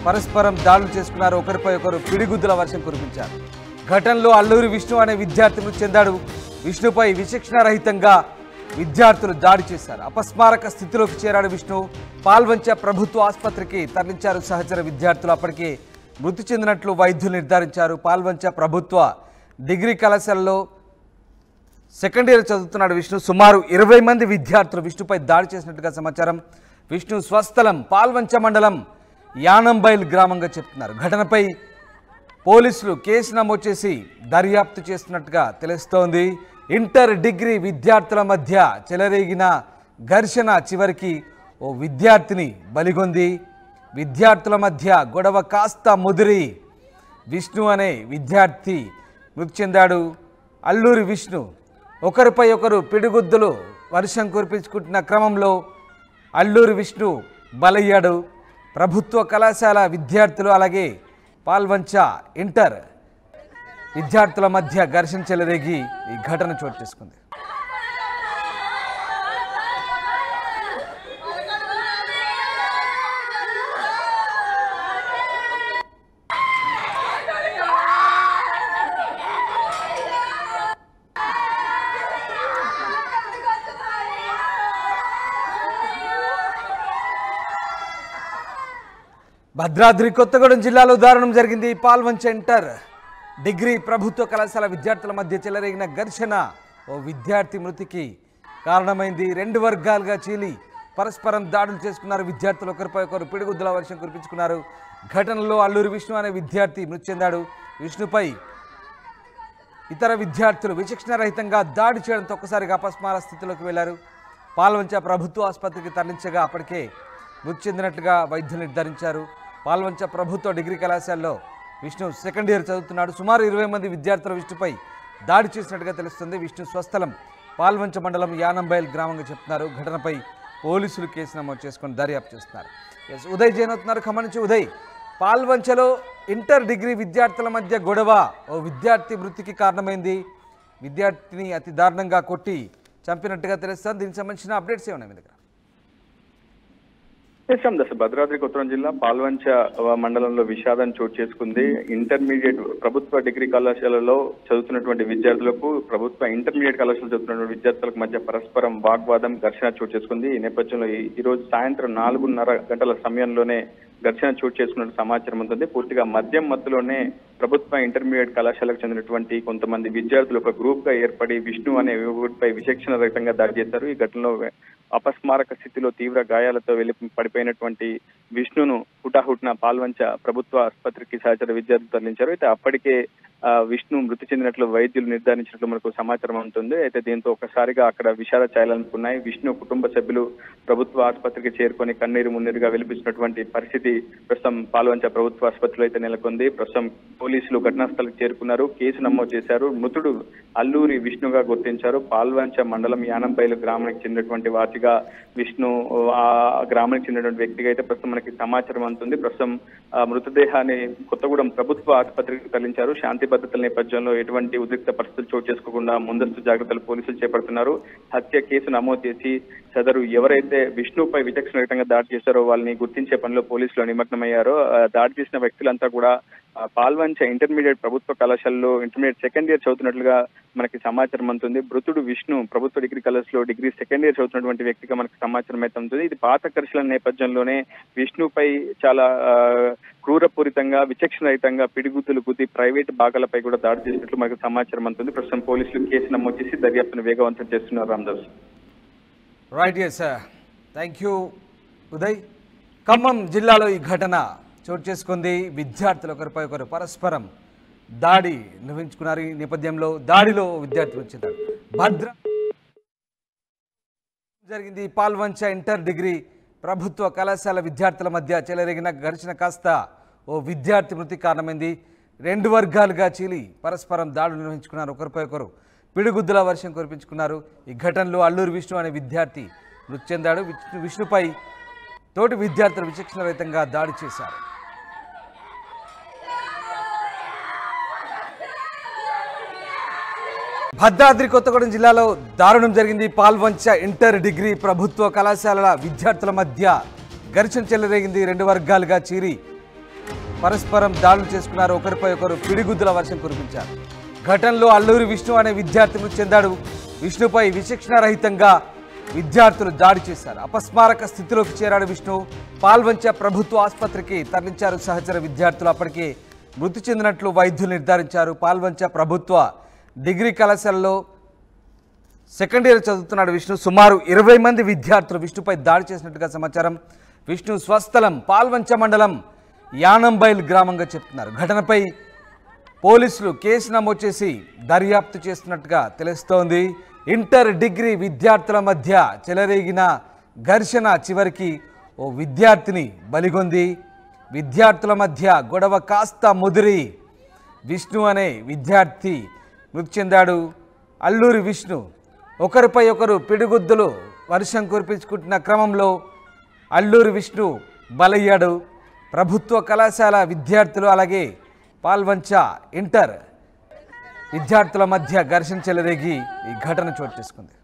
పరస్పరం దాడులు చేసుకున్నారు ఒకరిపై ఒకరు పిడిగుద్దుల వర్షం కురిపించారు ఘటనలో అల్లూరి విష్ణు అనే విద్యార్థి మృతి చెందాడు విష్ణుపై విచక్షణ రహితంగా విద్యార్థులు దాడి చేశారు అపస్మారక స్థితిలోకి చేరాడు విష్ణు పాల్వంచ ప్రభుత్వ ఆసుపత్రికి తరలించారు సహచర విద్యార్థులు అప్పటికే మృతి చెందినట్లు వైద్యులు నిర్ధారించారు పాల్వంచ ప్రభుత్వ డిగ్రీ కళాశాలలో సెకండ్ ఇయర్ చదువుతున్నాడు విష్ణు సుమారు ఇరవై మంది విద్యార్థులు విష్ణుపై దాడి చేసినట్టుగా సమాచారం విష్ణు స్వస్థలం పాల్వంచ మండలం యానంబైల్ గ్రామంగా చెప్తున్నారు ఘటనపై పోలీసులు కేసు నమోదు చేసి దర్యాప్తు చేస్తున్నట్టుగా తెలుస్తోంది ఇంటర్ డిగ్రీ విద్యార్థుల మధ్య చెలరేగిన ఘర్షణ చివరికి ఓ విద్యార్థిని బలిగొంది విద్యార్థుల మధ్య గొడవ కాస్త ముదిరి విష్ణు అనే విద్యార్థి మృతి చెందాడు అల్లూరి విష్ణు ఒకరిపై ఒకరు పిడిగుద్దులు వర్షం కురిపించుకుంటున్న క్రమంలో అల్లూరి విష్ణు బలయ్యాడు ప్రభుత్వ కళాశాల విద్యార్థులు అలాగే పాల్వంచ ఇంటర్ విద్యార్థుల మధ్య ఘర్షణ చెలరేగి ఈ ఘటన చోటు చేసుకుంది భద్రాద్రి కొత్తగూడెం జిల్లాలో దారుణం జరిగింది పాల్వంచ ఇంటర్ డిగ్రీ ప్రభుత్వ కళాశాల విద్యార్థుల మధ్య చెలరేగిన ఘర్షణ ఓ విద్యార్థి మృతికి కారణమైంది రెండు వర్గాలుగా చీలి పరస్పరం దాడులు చేసుకున్నారు విద్యార్థులు ఒకరిపై ఒకరు పిడుగుద్దుల వర్షం కురిపించుకున్నారు ఘటనలో అల్లూరి విష్ణు అనే విద్యార్థి మృతి చెందాడు విష్ణుపై ఇతర విద్యార్థులు విచక్షణ రహితంగా దాడి చేయడంతో ఒక్కసారిగా అపస్మార స్థితిలోకి వెళ్లారు పాల్వంచ ప్రభుత్వ ఆసుపత్రికి తరలించగా అప్పటికే మృతి చెందినట్లుగా వైద్యులు నిర్ధారించారు పాల్వంచ ప్రభుత్వ డిగ్రీ కళాశాలలో విష్ణు సెకండ్ ఇయర్ చదువుతున్నాడు సుమారు ఇరవై మంది విద్యార్థుల విష్ణుపై దాడి చేసినట్టుగా తెలుస్తుంది విష్ణు స్వస్థలం పాల్వంచ మండలం యానంబైల్ గ్రామంగా చెప్తున్నారు ఘటనపై పోలీసులు కేసు నమోదు చేసుకొని దర్యాప్తు చేస్తున్నారు ఎస్ ఉదయ్ జైన్ అవుతున్నారు ఖమ్మం నుంచి ఉదయ్ పాల్వంచలో ఇంటర్ డిగ్రీ విద్యార్థుల మధ్య గొడవ ఓ విద్యార్థి మృతికి కారణమైంది విద్యార్థిని అతి దారుణంగా కొట్టి చంపినట్టుగా తెలుస్తుంది దీనికి సంబంధించిన అప్డేట్స్ ఏమన్నా మీ దగ్గర చేశాం దశ భద్రాద్రి కొత్తగూడెం జిల్లా పాల్వంచ ఆ, మండలంలో విషాదం చోటు చేసుకుంది ఇంటర్మీడియట్ ప్రభుత్వ డిగ్రీ కళాశాలలో చదువుతున్నటువంటి విద్యార్థులకు ప్రభుత్వ ఇంటర్మీడియట్ కళాశాల చదువుతున్నటువంటి విద్యార్థులకు మధ్య పరస్పరం వాగ్వాదం ఘర్షణ చోటు చేసుకుంది ఈ నేపథ్యంలో ఈ- ఈ రోజు సాయంత్రం నాలుగున్నర గంటల సమయంలోనే ఘర్షణ చోటు చేసుకున్నట్టు సమాచారం ఉంటుంది పూర్తిగా మద్యం మత్తులోనే ప్రభుత్వ ఇంటర్మీడియట్ కళాశాలకు చెందినటువంటి కొంతమంది విద్యార్థులు ఒక గ్రూప్ గా ఏర్పడి విష్ణు అనే యువకుడిపై విచక్షణ రహితంగా దాడి చేశారు ఈ ఘటనలో అపస్మారక స్థితిలో తీవ్ర గాయాలతో వెళ్లి పడిపోయినటువంటి విష్ణును హుటాహుటిన పాల్వంచ ప్రభుత్వ ఆసుపత్రికి సహచర విద్యార్థులు తరలించారు అయితే అప్పటికే ఆ, విష్ణు మృతి చెందినట్లు వైద్యులు నిర్ధారించినట్లు మనకు సమాచారం ఉంటుంది అయితే దీంతో ఒకసారిగా అక్కడ విషాద ఛాయలనుకున్నాయి విష్ణు కుటుంబ సభ్యులు ప్రభుత్వ ఆసుపత్రికి చేరుకొని కన్నీరు మున్నీరుగా విలిపిస్తున్నటువంటి పరిస్థితి ప్రస్తుతం పాల్వంచ ప్రభుత్వ ఆసుపత్రిలో అయితే నెలకొంది ప్రస్తుతం పోలీసులు ఘటనా స్థలికి చేరుకున్నారు కేసు నమోదు చేశారు మృతుడు అల్లూరి విష్ణుగా గుర్తించారు పాల్వంచ మండలం యానంపైలు గ్రామానికి చెందినటువంటి వాసిగా విష్ణు ఆ గ్రామానికి చెందినటువంటి వ్యక్తిగా అయితే ప్రస్తుతం మనకి సమాచారం అందుతుంది ప్రస్తుతం ఆ మృతదేహాన్ని కొత్తగూడెం ప్రభుత్వ ఆసుపత్రికి తరలించారు శాంతి భద్రతల నేపథ్యంలో ఎటువంటి ఉద్రిక్త పరిస్థితులు చోటు చేసుకోకుండా ముందస్తు జాగ్రత్తలు పోలీసులు చేపడుతున్నారు హత్య కేసు నమోదు చేసి సదరు ఎవరైతే విష్ణుపై విచక్షణ రహితంగా దాడి చేశారో వాళ్ళని గుర్తించే పనిలో పోలీసులు నిమగ్నమయ్యారో ఆ దాడి చేసిన వ్యక్తులంతా కూడా ఆ, పాల్వంచ ఇంటర్మీడియట్ ప్రభుత్వ కళాశాలలో ఇంటర్మీడియట్ సెకండ్ ఇయర్ చదువుతున్నట్లుగా మనకి సమాచారం అందుతుంది మృతుడు విష్ణు ప్రభుత్వ డిగ్రీ కళాశాలలో డిగ్రీ సెకండ్ ఇయర్ చదువుతున్నటువంటి వ్యక్తిగా మనకి సమాచారం అయితే ఉంటుంది ఇది పాత ఘర్షణ నేపథ్యంలోనే విష్ణుపై చాలా ఆ, క్రూరపూరితంగా విచక్షణ రహితంగా పిడిగుద్దులు గుద్ది ప్రైవేట్ భాగాలపై కూడా దాడి చేసినట్లు మనకు సమాచారం అందుతుంది ప్రస్తుతం పోలీసులు కేసు నమోదు చేసి దర్యాప్తును వేగవంతం చేస్తున్నారు Ramadas right yes thank you Uday Khammam జిల్లాలో ఈ ఘటన చోటు చేసుకుంది విద్యార్థులు ఒకరిపై ఒకరు పరస్పరం దాడి నిర్వహించుకున్నారు ఈ నేపథ్యంలో దాడిలో విద్యార్థులు వచ్చారు భద్ర జరిగింది పాల్వంచ ఇంటర్ డిగ్రీ ప్రభుత్వ కళాశాల విద్యార్థుల మధ్య చెలరేగిన ఘర్షణ కాస్త ఓ విద్యార్థి మృతి కారణమైంది రెండు వర్గాలుగా చీలి పరస్పరం దాడులు నిర్వహించుకున్నారు ఒకరిపై ఒకరు పిడుగుద్దుల వర్షం కురిపించుకున్నారు ఈ ఘటనలో అల్లూరు విష్ణు అనే విద్యార్థి మృతి చెందాడు విష్ణు విష్ణుపై తోటి విద్యార్థులు విచక్షణ రహితంగా దాడి చేశారు భద్రాద్రి కొత్తగూడెం జిల్లాలో దారుణం జరిగింది పాల్వంచ ఇంటర్ డిగ్రీ ప్రభుత్వ కళాశాలల విద్యార్థుల మధ్య ఘర్షణ చెలరేగింది రెండు వర్గాలుగా చీరి పరస్పరం దాడులు చేసుకున్నారు ఒకరిపై ఒకరు పిడిగుద్దుల వర్షం కురిపించారు ఘటనలో అల్లూరి విష్ణు అనే విద్యార్థి మృతి చెందాడు విష్ణుపై విచక్షణ రహితంగా విద్యార్థులు దాడి చేశారు అపస్మారక స్థితిలోకి చేరాడు విష్ణు పాల్వంచ ప్రభుత్వ ఆసుపత్రికి తరలించారు సహచర విద్యార్థులు అప్పటికే మృతి చెందినట్లు వైద్యులు నిర్ధారించారు పాల్వంచ ప్రభుత్వ డిగ్రీ కళాశాలలో సెకండ్ ఇయర్ చదువుతున్నాడు విష్ణు సుమారు ఇరవై మంది విద్యార్థులు విష్ణుపై దాడి చేసినట్టుగా సమాచారం విష్ణు స్వస్థలం పాల్వంచ మండలం యానంబైల్ గ్రామంగా చెప్తున్నారు ఘటనపై పోలీసులు కేసు నమోదు చేసి దర్యాప్తు చేస్తున్నట్టుగా తెలుస్తోంది ఇంటర్ డిగ్రీ విద్యార్థుల మధ్య చెలరేగిన ఘర్షణ చివరికి ఓ విద్యార్థిని బలిగొంది విద్యార్థుల మధ్య గొడవ కాస్త ముదిరి విష్ణు అనే విద్యార్థి మృతి చెందాడు అల్లూరి విష్ణు ఒకరిపై ఒకరు పిడిగుద్దులు వర్షం కురిపించుకుంటున్న క్రమంలో అల్లూరి విష్ణు బలయ్యాడు ప్రభుత్వ కళాశాల విద్యార్థులు అలాగే పాల్వంచ ఇంటర్ విద్యార్థుల మధ్య ఘర్షణ చెలరేగి ఈ ఘటన చోటు చేసుకుంది